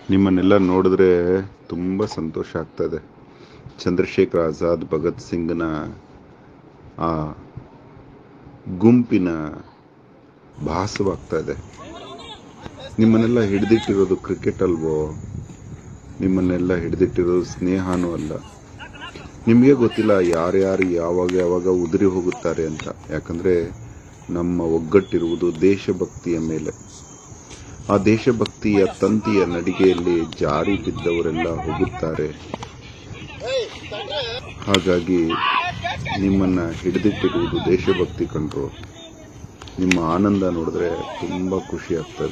ನಿಮ್ಮನ್ನೆಲ್ಲ ನೋಡಿದ್ರೆ ತುಂಬ ಸಂತೋಷ ಆಗ್ತದೆ ಚಂದ್ರಶೇಖರ್ ಆಜಾದ್ ಭಗತ್ ಸಿಂಗ್ನ ಆ ಗುಂಪಿನ ಭಾಸವಾಗ್ತಾ ಇದೆ ನಿಮ್ಮನ್ನೆಲ್ಲ ಹಿಡಿದಿಟ್ಟಿರೋದು ಕ್ರಿಕೆಟ್ ಅಲ್ವೋ ನಿಮ್ಮನ್ನೆಲ್ಲ ಹಿಡಿದಿಟ್ಟಿರೋದು ಸ್ನೇಹನೂ ಅಲ್ಲ ನಿಮಗೆ ಗೊತ್ತಿಲ್ಲ ಯಾರ್ಯಾರು ಯಾವಾಗ ಯಾವಾಗ ಉದುರಿ ಹೋಗುತ್ತಾರೆ ಅಂತ ಯಾಕಂದ್ರೆ ನಮ್ಮ ಒಗ್ಗಟ್ಟಿರುವುದು ದೇಶಭಕ್ತಿಯ ಮೇಲೆ ಆ ದೇಶಭಕ್ತಿಯ ತಂತಿಯ ನಡಿಗೆಯಲ್ಲಿ ಜಾರಿ ಬಿದ್ದವರೆಲ್ಲ ಹೋಗುತ್ತಾರೆ ಹಾಗಾಗಿ ನಿಮ್ಮನ್ನ ಹಿಡಿದಿಟ್ಟಿರುವುದು ದೇಶಭಕ್ತಿ ಕಂಡ್ರು ನಿಮ್ಮ ಆನಂದ ನೋಡಿದ್ರೆ ತುಂಬಾ ಖುಷಿ ಆಗ್ತದೆ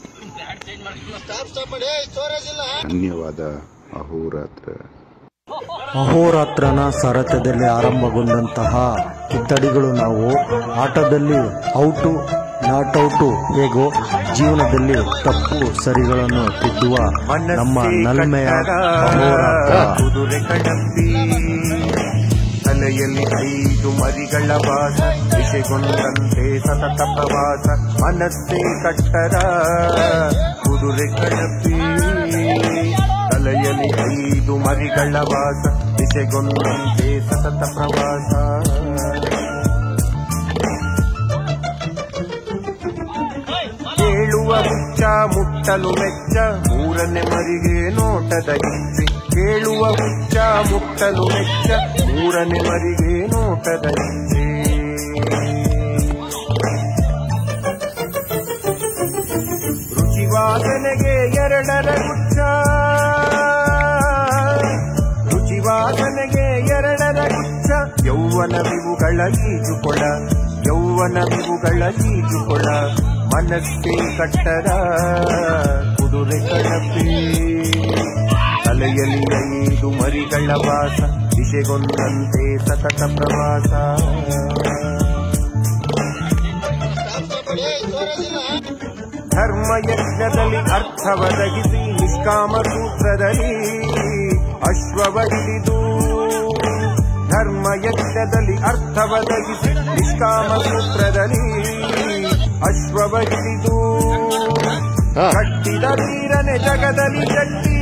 ಧನ್ಯವಾದ ಅಹೋರಾತ್ರ ಅಹೋರಾತ್ರನ ಸಾರಥ್ಯದಲ್ಲಿ ಆರಂಭಗೊಂಡಂತಹ ಕಿತ್ತಡಿಗಳು ನಾವು ಆಟದಲ್ಲಿ ಔಟು ನಾಟ್ ಔಟು ಹೇಗೋ ಜೀವನದಲ್ಲಿ ತಪ್ಪು ಸರಿಗಳನ್ನು ತಿದ್ದುವ ನಮ್ಮ ನಲ್ಮೆಯ ಅಹೋರಾತ್ರ ಕುದುರೆ ಕಡಂಬಿ ತಲೆಯಲ್ಲಿ ಐದು ಮರಿಗಳ ವಾಸ ದಿಶೆಗೊಂಡಂತೆ ಸತತ ಪ್ರವಾಸ ಮನಸ್ಸೇ ಕಟ್ಟರ ಕುದುರೆ ಕಡಂಬಿ ತಲೆಯಲ್ಲಿ ಐದು ಮರಿಗಳ ವಾಸ ದಿಶೆಗೊಂಡಂತೆ ಸತತ ಪ್ರವಾಸ ಕೇಳುವ ಹುಚ್ಚ ಮುಟ್ಟಲು ಮೆಚ್ಚ ಮೂರನೇ ಮರಿಗೆ ನೋಟದ ಹಿಂಸೆ ಕೇಳುವ ಹುಚ್ಚ ಮುಟ್ಟಲು ಮೆಚ್ಚ ಮೂರನೇ ಮರಿಗೆ ನೋಟದ ಹಿಂಸೆ ರುಚಿವಾಸನೆಗೆ ಎರಡರ ಗುಚ್ಚ ರುಚಿವಾಸನೆಗೆ ಎರಡರ ಗುಚ್ಚ ಯೌವನವಿವುಗಳ ಈಜುಕೊಳ ಯೌವನವಿವುಗಳ ಈಜುಕೊಳ ಮನಸ್ಸೇ ಕಟ್ಟರ ಕುದುರೆ ಕಡಪಿ ತಲೆಯಲ್ಲಿ ಐದು ಮರಿಗಳ ವಾಸ ದಿಶೆಗೊಂದಂತೆ ಸತತ ಪ್ರವಾಸ ಧರ್ಮಯಜ್ಞದಲ್ಲಿ ಅರ್ಥವದಗಿಸಿ ನಿಷ್ಕಾಮ ಸೂತ್ರದಲ್ಲಿ ಅಶ್ವವ ಹಿಡಿದು ಧರ್ಮಯಜ್ಞದಲ್ಲಿ ಅರ್ಥವದಗಿಸಿ ನಿಷ್ಕಾಮ ಸೂತ್ರದಲ್ಲಿ ಅಶ್ವವ ಹಿಡಿದು ಕಟ್ಟಿದ ವೀರನೆ ಜಗದಲ್ಲಿ ಗಟ್ಟಿ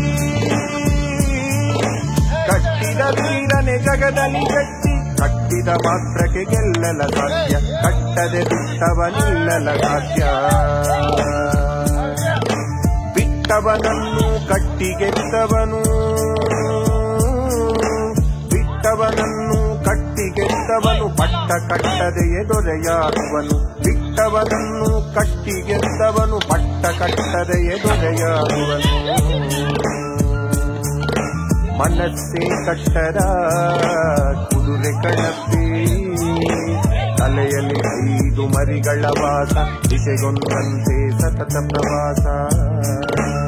ಕಟ್ಟಿದ ವೀರನೆ ಜಗದಲ್ಲಿ ಗಟ್ಟಿ ಕಟ್ಟಿದ ಮಾತ್ರಕ್ಕೆ ಗೆಲ್ಲಲ ಸಾಧ್ಯ ಕಟ್ಟದೆ ಬಿಟ್ಟವ ನಿಲ್ಲಲ ಸಾಧ್ಯ ಬಿಟ್ಟವನನ್ನು ಕಟ್ಟಿಗೆತ್ತವನು ಬಿಟ್ಟವನನ್ನು ಕಟ್ಟಿಗೆತ್ತವನು ಪಟ್ಟ ಕಟ್ಟದೆಯೇ ದೊರೆಯಾಗುವನು ಬಿಟ್ಟವನನ್ನು ಕಟ್ಟಿಗೆತ್ತವನು ಪಟ್ಟ ಕಟ್ಟದೆಯೇ ದೊರೆಯಾಗುವನು ಮನಸ್ಸೇ ಕಟ್ಟದ ಕುದುರೆ ಕಣಪ್ಪಿ ತಲೆಯಲ್ಲಿ ಐದು ಮರಿಗಳ ವಾಸ ದಿಶೆಗೊಂದಂತೆ ಸತತ ಪ್ರವಾಸ